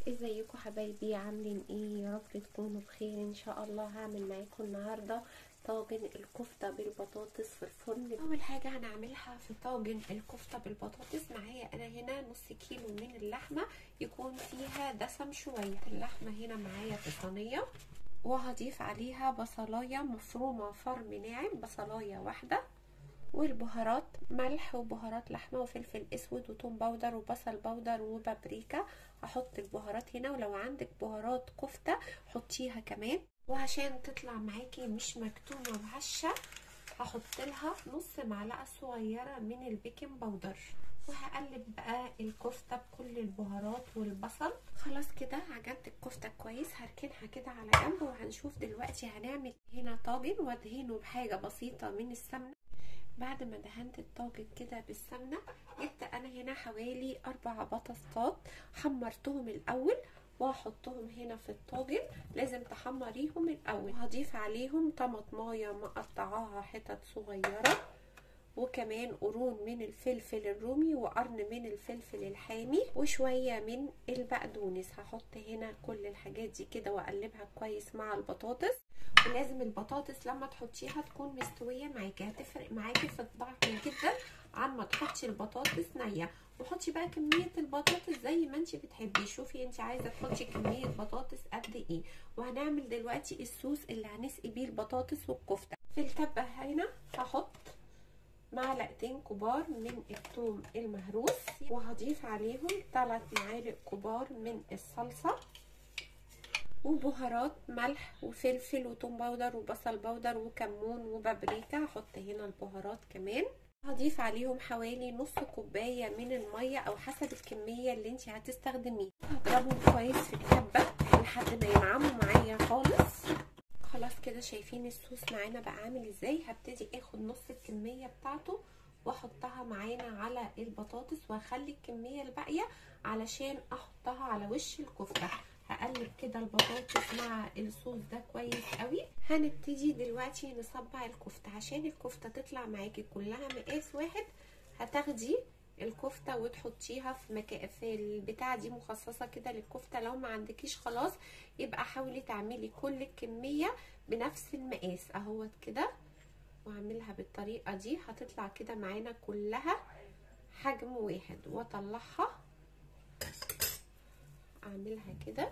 ازيكم حبايبي عاملين ايه يا رب تكونوا بخير ان شاء الله هعمل معاكم النهارده طاجن الكفته بالبطاطس في الفرن اول حاجه هنعملها في طاجن الكفته بالبطاطس معايا انا هنا نص كيلو من اللحمه يكون فيها دسم شويه اللحمه هنا معايا في صينيه وهضيف عليها بصلايه مفرومه فرم ناعم بصلايه واحده والبهارات ملح وبهارات لحمه وفلفل اسود وتوم باودر وبصل باودر وبابريكا هحط البهارات هنا ولو عندك بهارات كفته حطيها كمان وعشان تطلع معاكي مش مكتومه وهشه هحط لها نص معلقه صغيره من البيكنج باودر وهقلب بقى الكفته بكل البهارات والبصل خلاص كده عجنت الكفته كويس هركنها كده على جنب وهنشوف دلوقتي هنعمل هنا طاجن وادهنه بحاجه بسيطه من السمنه بعد ما دهنت الطاجن كده بالسمنة جبت انا هنا حوالي اربع بطاطسات حمرتهم الاول وهحطهم هنا في الطاجن لازم تحمريهم الاول هضيف عليهم طماطمايه مقطعاها حتت صغيره وكمان قرون من الفلفل الرومي وقرن من الفلفل الحامي وشويه من البقدونس هحط هنا كل الحاجات دي كده واقلبها كويس مع البطاطس ولازم البطاطس لما تحطيها تكون مستويه معاكي هتفرق معاكي في الطعم جدا عن ما تحطي البطاطس نيه وحطي بقى كميه البطاطس زي ما انت بتحبي شوفي انت عايزه تحطي كميه بطاطس قد ايه وهنعمل دلوقتي الصوص اللي هنسقي بيه البطاطس والكفته في الكبه هنا هحط معلقتين كبار من الثوم المهروس وهضيف عليهم 3 معالق كبار من الصلصه وبهارات ملح وفلفل وتوم باودر وبصل باودر وكمون وبابريكا هحط هنا البهارات كمان هضيف عليهم حوالي نص كوبايه من الميه او حسب الكميه اللي انت هتستخدميها هضربهم كويس في الكبه لحد ما ينعموا معايا خالص خلاص كده شايفين الصوص معانا بقى عامل ازاي هبتدي اخد نص الكميه بتاعته واحطها معانا على البطاطس واخلي الكميه الباقيه علشان احطها على وش الكفته هقلب كده البطاطس مع الصوص ده كويس قوي هنبتدي دلوقتي نصبع الكفته عشان الكفته تطلع معاكي كلها مقاس واحد هتاخدي الكفته وتحطيها في مكان في البتاعه دي مخصصه كده للكفته لو ما عندكيش خلاص يبقى حاولي تعملي كل الكميه بنفس المقاس اهوت كده واعملها بالطريقه دي هتطلع كده معانا كلها حجم واحد واطلعها اعملها كده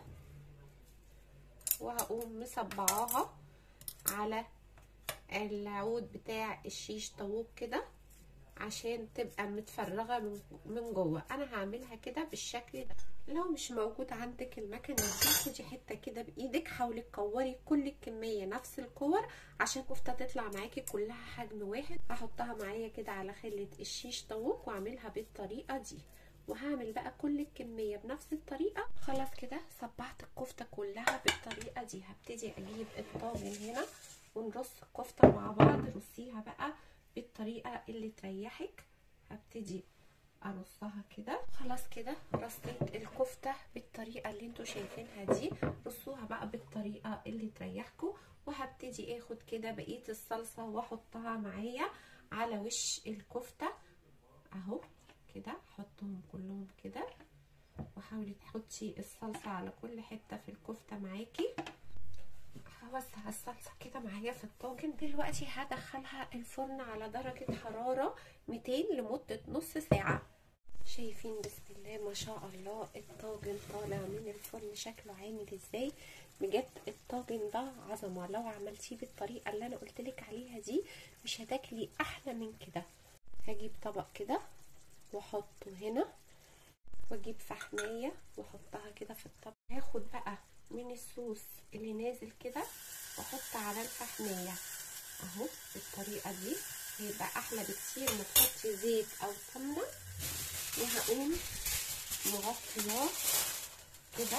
وهقوم مصبعاها على العود بتاع الشيش طاووق كده عشان تبقى متفرغه من جوه انا هعملها كده بالشكل ده لو مش موجود عندك المكنه دي خدي حته كده بايدك حاولي تكوري كل الكميه نفس الكور عشان الكفته تطلع معاكي كلها حجم واحد هحطها معايا كده على خله الشيش طاووق واعملها بالطريقه دي وهعمل بقى كل الكمية بنفس الطريقة خلاص كده صبعت الكفتة كلها بالطريقة دي هبتدي اجيب الطاجن هنا ونرص الكفتة مع بعض رصيها بقى بالطريقة اللي تريحك هبتدي ارصها كده خلاص كده رصيت الكفتة بالطريقة اللي انتوا شايفينها دي رصوها بقى بالطريقة اللي تريحكم وهبتدي اخد كده بقية الصلصة واحطها معايا على وش الكفتة اهو كده حطهم كلهم كده وحاولي تحطي الصلصة على كل حتة في الكفتة معاكي هوزع الصلصة كده معايا في الطاجن دلوقتي هدخلها الفرن على درجة حرارة 200 لمدة نص ساعة شايفين بسم الله ما شاء الله الطاجن طالع من الفرن شكله عامل ازاي بجد الطاجن ده عظمة لو عملتيه بالطريقة اللي انا قلتلك عليها دي مش هتاكلي احلى من كده هجيب طبق كده واحطه هنا واجيب فحمايه واحطها كده في الطبق هاخد بقى من الصوص اللي نازل كده واحط على الفحمايه اهو بالطريقه دي هيبقى احلى بكتير ما تحطي زيت او سمنه وهقوم مغطياه كده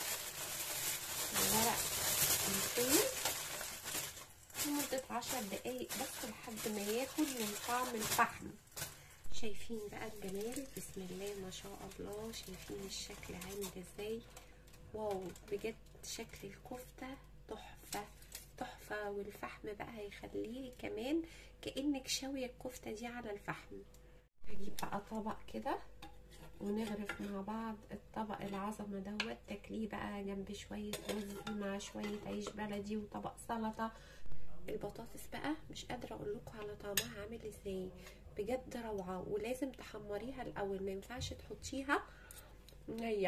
ورق الفيل لمدة عشر دقايق بس لحد ما ياخد من طعم الفحم شايفين بقى الجمال بسم الله ما شاء الله شايفين الشكل عامل ازاي واو بجد شكل الكفتة تحفة تحفة والفحم بقى هيخليه كمان كأنك شاوية الكفتة دي على الفحم هجيب بقى طبق كده ونغرف مع بعض الطبق العظمه دوت تاكليه بقى جنب شويه رز مع شويه عيش بلدي وطبق سلطه البطاطس بقى مش قادره اقول لكم على طعمها عامل ازاي بجد روعه ولازم تحمريها الاول ما ينفعش تحطيها نيه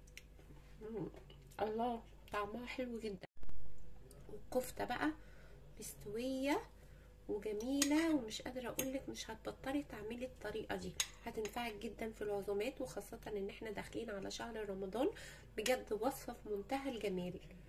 الله طعمها حلو جدا والكفته بقى مستويه وجميله ومش قادره اقولك مش هتبطلي تعملي الطريقه دي هتنفعك جدا في العزومات وخاصه ان احنا داخلين على شهر رمضان بجد وصفه في منتهى الجمال